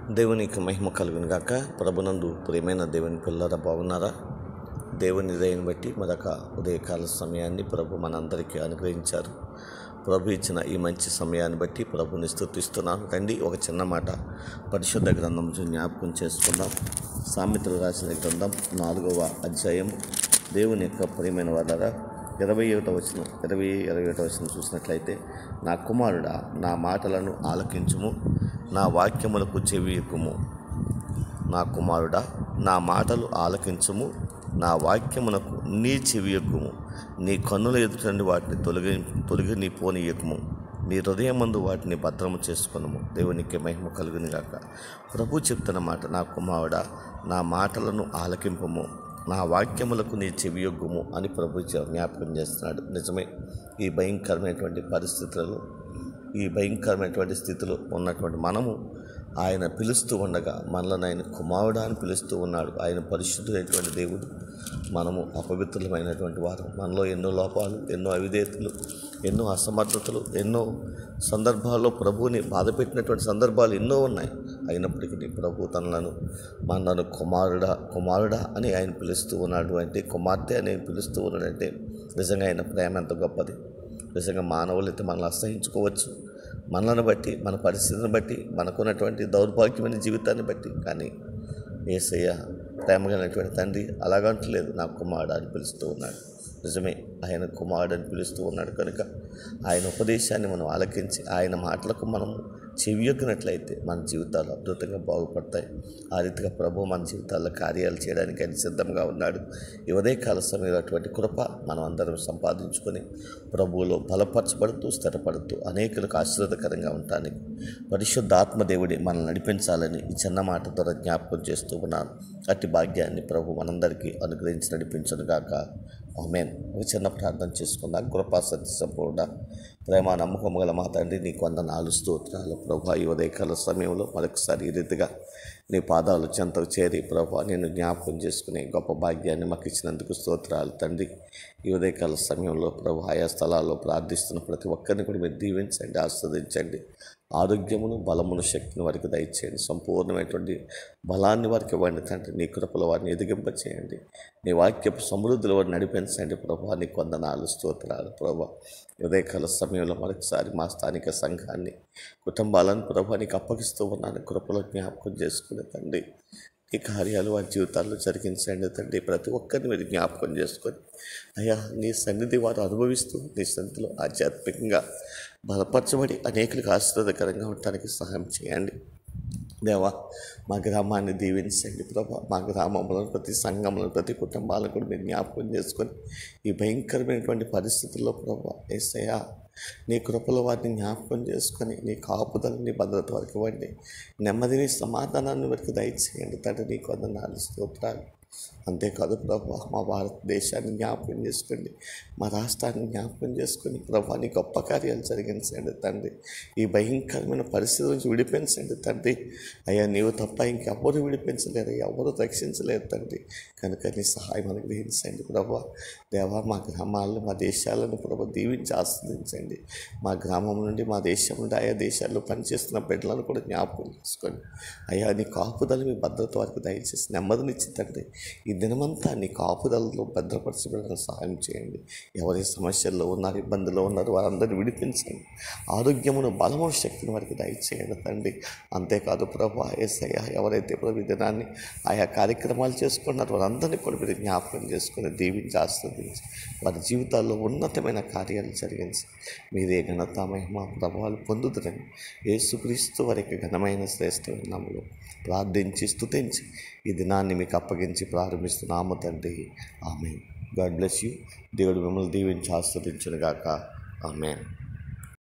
దేవునికి మహిమ కలుగును గాక ప్రభునందు ప్రియమైన దేవుని పిల్లరా బాగున్నారా దేవుని దయని బట్టి మరొక ఉదయకాల సమయాన్ని ప్రభు మనందరికీ అనుగ్రహించారు ప్రభు ఇచ్చిన ఈ మంచి సమయాన్ని బట్టి ప్రభుని స్థుతిస్తున్నాను రండి ఒక చిన్న మాట పరిశుద్ధ గ్రంథం నుంచి జ్ఞాపకం చేసుకుందాం సామెతలు రాసిన గ్రంథం నాలుగవ అధ్యాయం దేవుని యొక్క ప్రియమైన వాళ్ళరా ఇరవై ఒకటో వచ్చిన ఇరవై ఇరవై ఒకటో వచ్చిన చూసినట్లయితే నా కుమారుడా నా మాటలను ఆలకించుము నా వాక్యములకు చెవియకుము నా కుమారుడా నా మాటలు ఆలకించుము నా వాక్యమునకు నీ చెవియకుము నీ కన్నుల ఎదుటండి వాటిని తొలగి తొలగి నీ పోనీయకుము నీ హృదయమందు వాటిని భద్రము చేసుకునము దేవునికి మహిమ కలుగుని గాక ప్రభు చెప్తున్న మాట నా కుమారుడా నా మాటలను ఆలకింపము నా వాక్యములకు నీ చెవియొగ్గుము అని ప్రభు చే- జ్ఞాపకం చేస్తున్నాడు నిజమే ఈ భయంకరమైనటువంటి పరిస్థితులలో ఈ భయంకరమైనటువంటి స్థితిలో ఉన్నటువంటి మనము ఆయన పిలుస్తూ ఉండగా మనలను ఆయన కుమారుడా అని పిలుస్తూ ఉన్నాడు ఆయన పరిశుద్ధుడైనటువంటి దేవుడు మనము అపవిత్రులమైనటువంటి వారు మనలో ఎన్నో లోపాలు ఎన్నో అవిధేయతలు ఎన్నో అసమర్థతలు ఎన్నో సందర్భాల్లో ప్రభువుని బాధపెట్టినటువంటి సందర్భాలు ఎన్నో ఉన్నాయి అయినప్పటికీ ప్రభు తనలను మనలను కుమారుడా కుమారుడా అని ఆయన పిలుస్తూ ఉన్నాడు అంటే కుమార్తె అని ఆయన పిలుస్తూ ఉన్నాడంటే నిజంగా ఆయన ప్రేమ ఎంత గొప్పది నిజంగా మానవులు అయితే మనల్ని అసహించుకోవచ్చు మనలను బట్టి మన పరిస్థితిని బట్టి మనకున్నటువంటి దౌర్భాగ్యమైన జీవితాన్ని బట్టి కానీ ఏసయ్య ప్రేమగలైనటువంటి తండ్రి అలాగంటలేదు నా కుమారుడు అని పిలుస్తూ ఉన్నాడు నిజమే ఆయన కుమారుడు అని పిలుస్తూ ఉన్నాడు కనుక ఆయన ఉపదేశాన్ని మనం ఆలకించి ఆయన మాటలకు మనం చెవియొక్కినట్లయితే మన జీవితాలు అద్భుతంగా బాగుపడతాయి ఆ రీతిగా ప్రభు మన జీవితాల్లో కార్యాలు చేయడానికి ఆయన సిద్ధంగా ఉన్నాడు ఈ ఉదయకాల సమయంలో అటువంటి కృప మనం అందరం సంపాదించుకొని ప్రభువులో బలపరచబడుతూ స్థిరపడుతూ అనేకులకు ఆశీర్వదకరంగా ఉండటానికి పరిశుద్ధాత్మ దేవుడి మనల్ని నడిపించాలని ఈ చిన్న మాట ద్వారా జ్ఞాపకం చేస్తూ ఉన్నాను అట్టి భాగ్యాన్ని ప్రభు మనందరికీ అనుగ్రహించి నడిపించను గాక ఆమెన్ ఒక చిన్న ప్రార్థన చేసుకుందాం కృపా సత్య సంపూర్ణ ప్రేమ నమ్మకం గల మా తండ్రి నీకు వంద నాలుగు స్తోత్రాలు ప్రభా ఈ ఉదయకాల సమయంలో మరొకసారి ఈ రీతిగా నీ పాదాలు చెంతకు చేరి ప్రభా నేను జ్ఞాపకం చేసుకునే గొప్ప భాగ్యాన్ని మాకు ఇచ్చినందుకు స్తోత్రాలు తండ్రి ఈ ఉదయకాల సమయంలో ప్రభు ఆయా స్థలాల్లో ప్రార్థిస్తున్న ప్రతి ఒక్కరిని కూడా మీరు దీవించండి ఆస్వాదించండి ఆరోగ్యమును బలమును శక్తిని వారికి దయచేయండి సంపూర్ణమైనటువంటి బలాన్ని వారికి ఇవ్వండి తండ్రి నీ కృపలో వారిని ఎదిగింపచేయండి నీ వాక్యపు సమృద్ధిలో వారిని నడిపించండి ప్రభా నీ కొందనాలు స్తోత్రాలు ప్రభా ఉదయకాల సమయంలో మరొకసారి మా స్థానిక సంఘాన్ని కుటుంబాలను ప్రభా నీకు అప్పగిస్తూ ఉన్నాను కృపలో జ్ఞాపకం చేసుకునే తండ్రి ఈ కార్యాలు వారి జీవితాల్లో జరిగించండి తండ్రి ప్రతి ఒక్కరిని మీరు జ్ఞాపకం చేసుకొని అయ్యా నీ సన్నిధి వారు అనుభవిస్తూ నీ సన్నిధిలో ఆధ్యాత్మికంగా బలపరచబడి అనేకులకు ఆశీర్వాదకరంగా ఉండటానికి సహాయం చేయండి దేవా మా గ్రామాన్ని దీవించండి ప్రభా మా గ్రామంలో ప్రతి సంఘంలో ప్రతి కుటుంబాలను కూడా మీరు జ్ఞాపకం చేసుకొని ఈ భయంకరమైనటువంటి పరిస్థితుల్లో ప్రభా ఏసయ్యా నీ కృపలో వారిని జ్ఞాపకం చేసుకొని నీ కాపుదలని నీ భద్రత వరకు ఇవ్వండి నెమ్మదిని సమాధానాన్ని వరకు దయచేయండి తండ్రి నీకు వందనాలు స్తోత్రాలు అంతేకాదు ప్రభా మా భారతదేశాన్ని జ్ఞాపకం చేసుకోండి మా రాష్ట్రాన్ని జ్ఞాపకం చేసుకొని ప్రభా నీ గొప్ప కార్యాలు జరిగించండి తండ్రి ఈ భయంకరమైన పరిస్థితి నుంచి విడిపించండి తండ్రి అయ్యా నీవు తప్ప ఇంకెవ్వరు విడిపించలేరు ఎవరు రక్షించలేరు తండ్రి కనుక నీ సహాయం అనుగ్రహించండి ప్రభా దేవా మా గ్రామాలను మా దేశాలను ప్రభా దీవించి ఆస్వాదించండి మా గ్రామం నుండి మా దేశం నుండి ఆయా దేశాల్లో పనిచేస్తున్న బిడ్డలను కూడా జ్ఞాపకం చేసుకోండి అయ్యా నీ కాపుదల మీ భద్రత వారికి దయచేసి నెమ్మదినిచ్చి తండ్రి ఈ దినమంతా నీ కాపుదలలో భద్రపరచబడడం సహాయం చేయండి ఎవరి సమస్యల్లో ఉన్నారు ఇబ్బందుల్లో ఉన్నారు వారందరినీ విడిపించండి ఆరోగ్యమును బలము శక్తిని వారికి దయచేయండి తండ్రి అంతేకాదు ప్రభా ఏసయ్య ఎవరైతే ప్రభు ఈ దినాన్ని ఆయా కార్యక్రమాలు చేసుకున్నారో వారందరినీ కూడా మీరు జ్ఞాపకం చేసుకుని దీవించి ఆస్వాదించి వారి జీవితాల్లో ఉన్నతమైన కార్యాలు జరిగించి మీరే ఘనత మహిమ ప్రభావాలు పొందుతురని యేసుక్రీస్తు వారికి ఘనమైన శ్రేష్టమైన నామములో ప్రార్థించి స్తుతించి ఈ దినాన్ని మీకు అప్పగించి ప్రారంభిస్తున్నాము తండ్రి ఆమె గాడ్ బ్లెస్ యూ దేవుడు మిమ్మల్ని దీవించి ఆస్వాదించునుగాక ఆమెన్